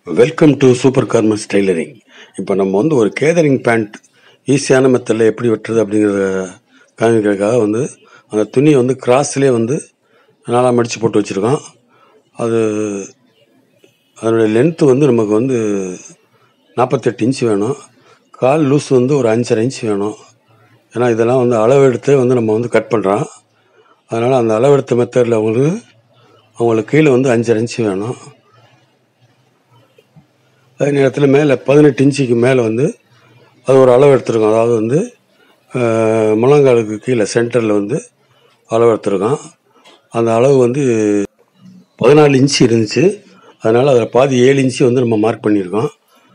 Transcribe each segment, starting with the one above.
Welcome to super garments tailoring இப்போ நம்ம வந்து ஒரு கேதரிங் பேண்ட் ஈஸியான மெத்தடில் எப்படி வெட்டுறது அப்படிங்கிறத காமிக்கிறதுக்காக வந்து அந்த துணியை வந்து கிராஸ்லேயே வந்து நாலாக மடித்து போட்டு வச்சுருக்கோம் அது அதனுடைய லென்த்து வந்து நமக்கு வந்து நாற்பத்தெட்டு இன்ச்சு வேணும் கால் லூஸ் வந்து ஒரு அஞ்சரை இன்ச் வேணும் ஏன்னா இதெல்லாம் வந்து அளவெடுத்து வந்து நம்ம வந்து கட் பண்ணுறோம் அதனால் அந்த அளவெடுத்த மெத்தடில் அவங்களுக்கு அவங்களுக்கு கீழே வந்து அஞ்சரை இன்ச்சு வேணும் அதே நேரத்தில் மேலே பதினெட்டு இன்ச்சுக்கு மேலே வந்து அது ஒரு அளவு எடுத்திருக்கோம் அதாவது வந்து அஹ், முழங்காலுக்கு கீழே சென்டரில் வந்து அளவு எடுத்திருக்கோம் அந்த அளவு வந்து பதினாலு இன்ச்சு இருந்துச்சு அதனால் அதில் பாதி ஏழு இன்ச்சு வந்து நம்ம மார்க் பண்ணியிருக்கோம்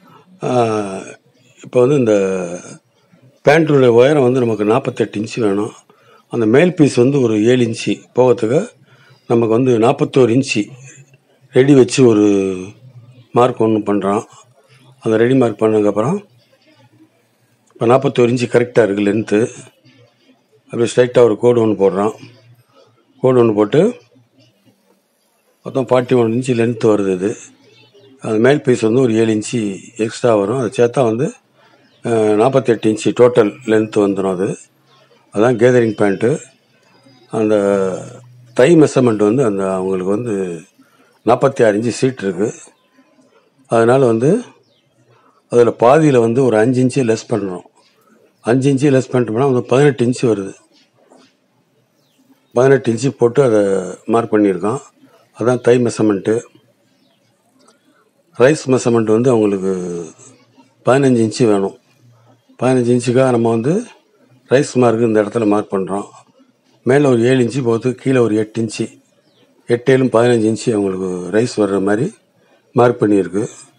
இப்போ வந்து இந்த பேண்ட்டுடைய உயரம் வந்து நமக்கு நாற்பத்தெட்டு இன்ச்சு வேணும் அந்த மேல் பீஸ் வந்து ஒரு ஏழு இன்ச்சு போகிறதுக்கு நமக்கு வந்து நாற்பத்தோரு இன்ச்சு ரெடி வச்சு ஒரு மார்க் ஒன்று பண்ணுறோம் அந்த ரெடி மார்க் பண்ணதுக்கப்புறம் இப்போ நாற்பத்தோரு இன்ச்சு கரெக்டாக இருக்குது லென்த்து அப்படியே ஸ்ட்ரைட்டாக ஒரு கோடு ஒன்று போடுறோம் கோடு ஒன்று போட்டு மொத்தம் ஃபார்ட்டி ஒன் இன்ச்சு லென்த்து வருது இது அந்த மேல் பீஸ் வந்து ஒரு ஏழு இன்ச்சு எக்ஸ்ட்ரா வரும் அதை சேர்த்தா வந்து நாற்பத்தெட்டு இன்ச்சு டோட்டல் லென்த்து வந்துடும் அது அதான் கேதரிங் பேண்ட்டு அந்த தை மெஷர்மெண்ட் வந்து அந்த அவங்களுக்கு வந்து நாற்பத்தி ஆறு இன்ச்சு சீட் இருக்குது அதனால் வந்து அதில் பாதியில் வந்து ஒரு அஞ்சு இன்ச்சு லெஸ் பண்ணுறோம் அஞ்சு இன்ச்சு லெஸ் பண்ணிட்டோம்னா வந்து பதினெட்டு இன்ச்சு வருது பதினெட்டு இன்ச்சு போட்டு அதை மார்க் பண்ணியிருக்கோம் அதான் தை மெஷர்மெண்ட்டு ரைஸ் மெஷர்மெண்ட் வந்து அவங்களுக்கு பதினஞ்சு இன்ச்சு வேணும் பதினஞ்சு இன்ச்சுக்காக நம்ம வந்து ரைஸ் மார்க் இந்த இடத்துல மார்க் பண்ணுறோம் மேலே ஒரு ஏழு இன்ச்சு போகுது கீழே ஒரு எட்டு இன்ச்சு எட்டு ஏழும் பதினஞ்சு இன்ச்சு அவங்களுக்கு ரைஸ் வர்ற மாதிரி மார்க் பண்ணியிருக்கு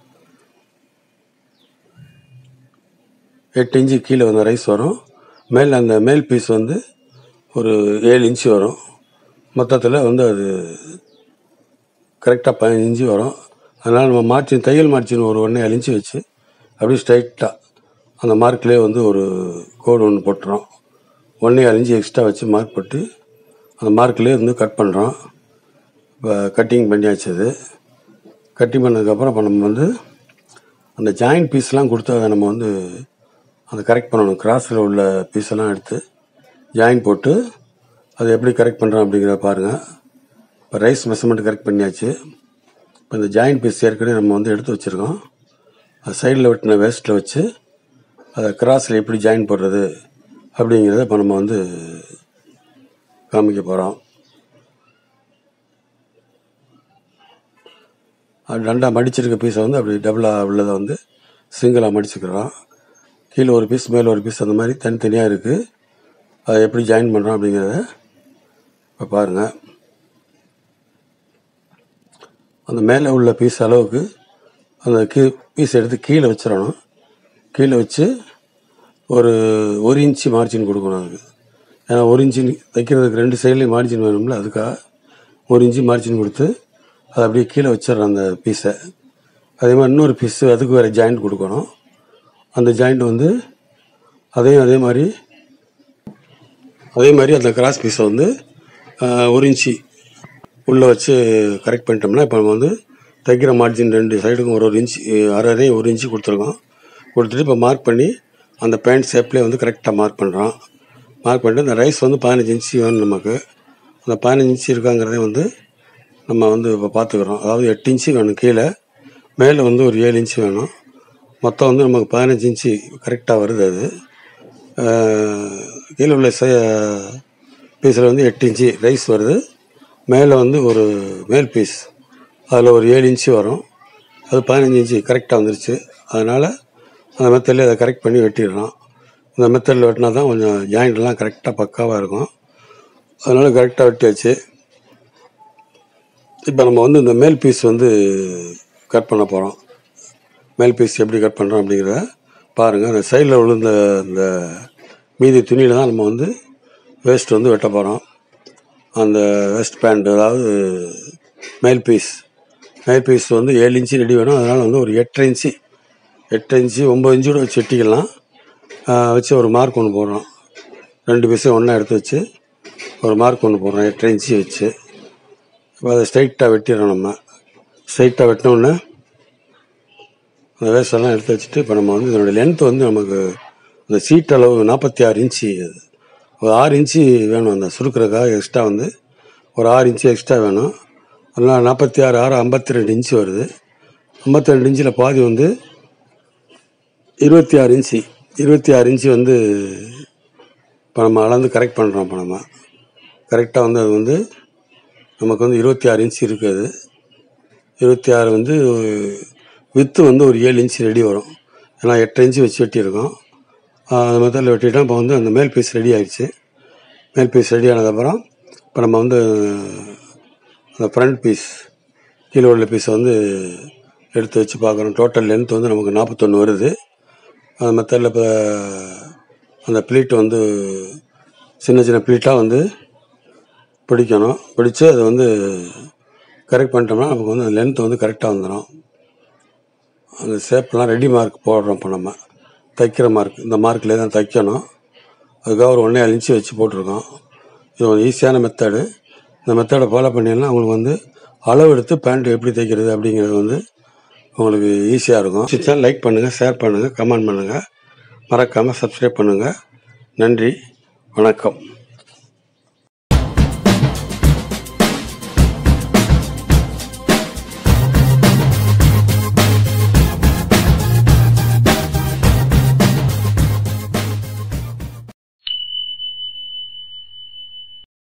எட்டு இன்ச்சு கீழே வந்து ரைஸ் வரும் மேலே அந்த மேல் பீஸ் வந்து ஒரு ஏழு இன்ச்சு வரும் மொத்தத்தில் வந்து அது கரெக்டாக பதினஞ்சு இன்ச்சு வரும் அதனால் நம்ம மார்ஜின் தையல் மார்ஜின் ஒரு ஒன்றே ஏழு இன்ச்சு வச்சு அப்படியே ஸ்ட்ரைட்டாக அந்த மார்க்லேயே வந்து ஒரு கோடு ஒன்று போட்டுறோம் ஒன்றே ஏழு இன்ச்சு எக்ஸ்ட்ரா வச்சு மார்க் போட்டு அந்த மார்க்லேயே வந்து கட் பண்ணுறோம் இப்போ கட்டிங் பண்ணியாச்சு அது கட்டிங் பண்ணதுக்கப்புறம் இப்போ நம்ம வந்து அந்த ஜாயிண்ட் பீஸ்லாம் கொடுத்து அதை நம்ம வந்து அதை கரெக்ட் பண்ணணும் கிராஸில் உள்ள பீஸெல்லாம் எடுத்து ஜாயின் போட்டு அதை எப்படி கரெக்ட் பண்ணுறோம் அப்படிங்கிறத பாருங்கள் இப்போ ரைஸ் மெஷர்மெண்ட் கரெக்ட் பண்ணியாச்சு இப்போ இந்த ஜாயிண்ட் பீஸ் ஏற்கனவே நம்ம வந்து எடுத்து வச்சுருக்கோம் அது சைடில் வெட்டின வேஸ்ட்டில் வச்சு அதை கிராஸில் எப்படி ஜாயின் போடுறது அப்படிங்கிறத இப்போ நம்ம வந்து காமிக்க போகிறோம் அது ரெண்டாக மடிச்சிருக்க பீஸை வந்து அப்படி டபுளாக உள்ளதை வந்து சிங்கிளாக மடிச்சுக்கிறோம் கீழே ஒரு பீஸ் மேலே ஒரு பீஸ் அந்த மாதிரி தனித்தனியாக இருக்குது அதை எப்படி ஜாயின் பண்ணுறோம் அப்படிங்கிறத இப்போ பாருங்கள் அந்த மேலே உள்ள பீஸ் அளவுக்கு அந்த கீ பீஸ் எடுத்து கீழே வச்சிடணும் கீழே வச்சு ஒரு ஒரு இன்ச்சு மார்ஜின் கொடுக்கணும் அதுக்கு ஏன்னா ஒரு இன்ச்சு தைக்கிறதுக்கு ரெண்டு சைட்லேயும் மார்ஜின் வேணும்ல அதுக்காக ஒரு இன்ச்சு மார்ஜின் கொடுத்து அதை அப்படியே கீழே வச்சிடுறோம் அந்த பீஸை அதே மாதிரி இன்னொரு பீஸு அதுக்கு வேறு ஜாயிண்ட் கொடுக்கணும் அந்த ஜாயிண்ட் வந்து அதையும் அதே மாதிரி அதே மாதிரி அந்த கிராஸ் பீஸை வந்து ஆஹ், ஒரு இன்ச்சு உள்ளே வச்சு கரெக்ட் பண்ணிட்டோம்னா இப்போ நம்ம வந்து தைக்கிற மார்ஜின் ரெண்டு சைடுக்கும் ஒரு ஒரு இன்ச்சு அரை அரை ஒரு இன்ச்சு கொடுத்துருக்கோம் கொடுத்துட்டு இப்போ மார்க் பண்ணி அந்த பேண்ட் ஷேப்லேயே வந்து கரெக்டாக மார்க் பண்ணுறோம் மார்க் பண்ணிட்டு அந்த ரைஸ் வந்து பதினஞ்சு இன்ச்சு வேணும் நமக்கு அந்த பதினஞ்சு இன்ச்சு இருக்காங்கிறதே வந்து நம்ம வந்து இப்போ பார்த்துக்குறோம் அதாவது எட்டு இன்ச்சு வேணும் கீழே மேலே வந்து ஒரு ஏழு இன்ச்சு வேணும் மொத்தம் வந்து நமக்கு பதினஞ்சு இன்ச்சு கரெக்டாக வருது அது ஆஹ், கீழே உள்ள பீஸில் வந்து எட்டு இன்ச்சு ரைஸ் வருது மேலே வந்து ஒரு மேல் பீஸ் அதில் ஒரு ஏழு இன்ச்சு வரும் அது பதினஞ்சு இன்ச்சு கரெக்டாக வந்துருச்சு அதனால் அந்த மெத்தடில் அதை கரெக்ட் பண்ணி வெட்டிடுறோம் இந்த மெத்தடில் வெட்டினா தான் கொஞ்சம் ஜாயிண்ட்லாம் கரெக்டாக பக்காவாக இருக்கும் அதனால் கரெக்டாக வெட்டியாச்சு இப்போ நம்ம வந்து இந்த மேல் பீஸ் வந்து கட் பண்ண போகிறோம் மேல் பீஸ் எப்படி கட் பண்ணுறோம் அப்படிங்கிறத பாருங்கள் அந்த சைடில் விழுந்த இந்த மீதி துணியில் தான் நம்ம வந்து வேஸ்ட் வந்து வெட்ட போகிறோம் அந்த வெஸ்ட் பேண்ட் அதாவது மேல் பீஸ் மேல் பீஸ் வந்து ஏழு இன்ச்சு ரெடி வேணும் அதனால் வந்து ஒரு எட்டரை இன்ச்சு எட்டு இன்ச்சு ஒம்பது இன்ச்சு கூட வச்சு வெட்டிக்கலாம் ஆஹ் வச்சு ஒரு மார்க் ஒன்று போடுறோம் ரெண்டு பீஸையும் ஒன்றா எடுத்து வச்சு ஒரு மார்க் ஒன்று போடுறோம் எட்டரை இன்ச்சு வச்சு இப்போ அதை ஸ்ட்ரைட்டாக வெட்டிடுறோம் நம்ம ஸ்ட்ரைட்டாக வெட்டினோடனே அந்த வேஸ்டெல்லாம் எடுத்து வச்சுட்டு இப்போ நம்ம வந்து இதனுடைய லென்த் வந்து நமக்கு அந்த சீட் அளவு நாற்பத்தி ஆறு இன்ச்சு அது. ஒரு ஆறு இன்ச்சு வேணும் அந்த சுருக்கிறதுக்காக எக்ஸ்ட்ரா வந்து ஒரு ஆறு இன்ச்சு எக்ஸ்ட்ரா வேணும் அதனால் நாற்பத்தி ஆறு ஆறு ஐம்பத்தி ரெண்டு இன்ச்சு வருது ஐம்பத்தி ரெண்டு இன்ச்சில் பாதி வந்து இருபத்தி ஆறு இன்ச்சு இருபத்தி ஆறு இன்ச்சு வந்து இப்போ நம்ம அளந்து கரெக்ட் பண்ணுறோம் இப்போ நம்ம கரெக்டாக வந்து அது வந்து நமக்கு வந்து இருபத்தி ஆறு இன்ச்சு இருக்குது இருபத்தி ஆறு வந்து வித்து வந்து ஒரு ஏழு இன்ச்சு ரெடி வரும் ஏன்னா எட்டு இன்ச்சு வச்சு வெட்டியிருக்கோம் ஆஹ் அந்த மெத்தடில் வெட்டிட்டா இப்போ வந்து அந்த மேல் பீஸ் ரெடி ஆயிடுச்சு மேல் பீஸ் ரெடி ஆனதுக்கப்புறம் இப்போ நம்ம வந்து அந்த ஃப்ரண்ட் பீஸ் கீழே உள்ள பீஸை வந்து எடுத்து வச்சு பார்க்குறோம் டோட்டல் லென்த் வந்து நமக்கு நாற்பத்தொன்று வருது அந்த மெத்தடில் இப்போ அந்த ப்ளீட் வந்து சின்ன சின்ன ப்ளீட்டாக வந்து பிடிக்கணும் பிடிச்சு அதை வந்து கரெக்ட் பண்ணிட்டோம்னா நமக்கு வந்து அந்த லென்த் வந்து கரெக்டாக வந்துடும் அந்த ஷேப்லாம் ரெடி மார்க் போடுறோம் இப்போ நம்ம தைக்கிற மார்க் இந்த மார்க்லேயே தான் தைக்கணும் அதுக்காக ஒரு ஒன்றே இன்ச்சு வச்சு போட்டிருக்கோம் இது ஒரு ஈஸியான மெத்தடு இந்த மெத்தடை ஃபாலோ பண்ணீங்கன்னா உங்களுக்கு வந்து அளவு எடுத்து பேண்ட் எப்படி தைக்கிறது அப்படிங்கிறது வந்து உங்களுக்கு ஈஸியாக இருக்கும் பிடிச்சா லைக் பண்ணுங்கள் ஷேர் பண்ணுங்கள் கமெண்ட் பண்ணுங்கள் மறக்காமல் சப்ஸ்கிரைப் பண்ணுங்கள் நன்றி வணக்கம்